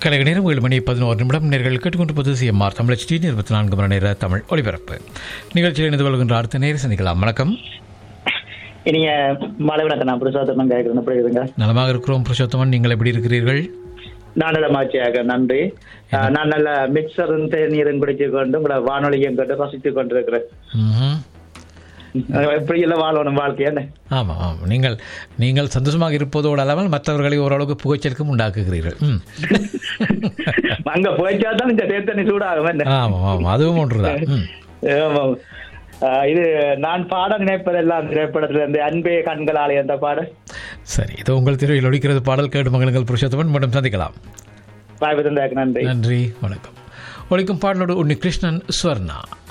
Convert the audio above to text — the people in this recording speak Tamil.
கலைக நேரம் ஏழு மணி பதினோரு நிமிடம் நேர்கள் கேட்டுக்கொண்டு பொது சிஎம்ஆர் தமிழ் டி இருபத்தி நான்கு மணி நேர தமிழ் ஒளிபரப்பு நிகழ்ச்சியில் இணைந்து கொள்கின்ற அடுத்த நேரம் சந்திக்கலாம் வணக்கம் இனிய மாலை வணக்கம் நான் புருஷோத்தமன் கேட்கிறேன் எப்படி இருக்குங்க நலமாக இருக்கிறோம் புருஷோத்தமன் நீங்கள் எப்படி இருக்கிறீர்கள் நான் நலமாச்சியாக நன்றி ஆஹ், நான் நல்ல மிக்சரும் தேநீரும் குடிச்சு கொண்டு உங்களை வானொலியும் கொண்டு ரசித்துக் கொண்டிருக்கிறேன் ம்ஹும். எப்படி எல்லாம் வாழணும் வாழ்க்கை என்ன ஆமாம் ஆமாம் நீங்கள் நீங்கள் சந்தோஷமாக இருப்பதோடு அல்லாமல் மற்றவர்களை ஓரளவுக்கு புகைச்சலுக்கும் உண்டாக்குகிறீர்கள் ம் அங்க போயிட்டா தான் இந்த தேர்தனி சூடாகும் என்ன ஆமாம் ஆமாம் அதுவும் ஒன்றுதான் ம் ஆமாம். ஆஹ், இது நான் பாட நினைப்பதெல்லாம் திரைப்படத்துல இருந்து அன்பே கண்களாலே அந்த பாடல் சரி இது உங்கள் திரையில் ஒழிக்கிறது பாடல் கேட்டு மகளுங்கள் புருஷோத்தமன் மீண்டும் சந்திக்கலாம் வாய்ப்பு தந்தாக்கு நன்றி நன்றி வணக்கம் ஒழிக்கும் பாடலோடு உன்னி கிருஷ்ணன் ஸ்வர்ணா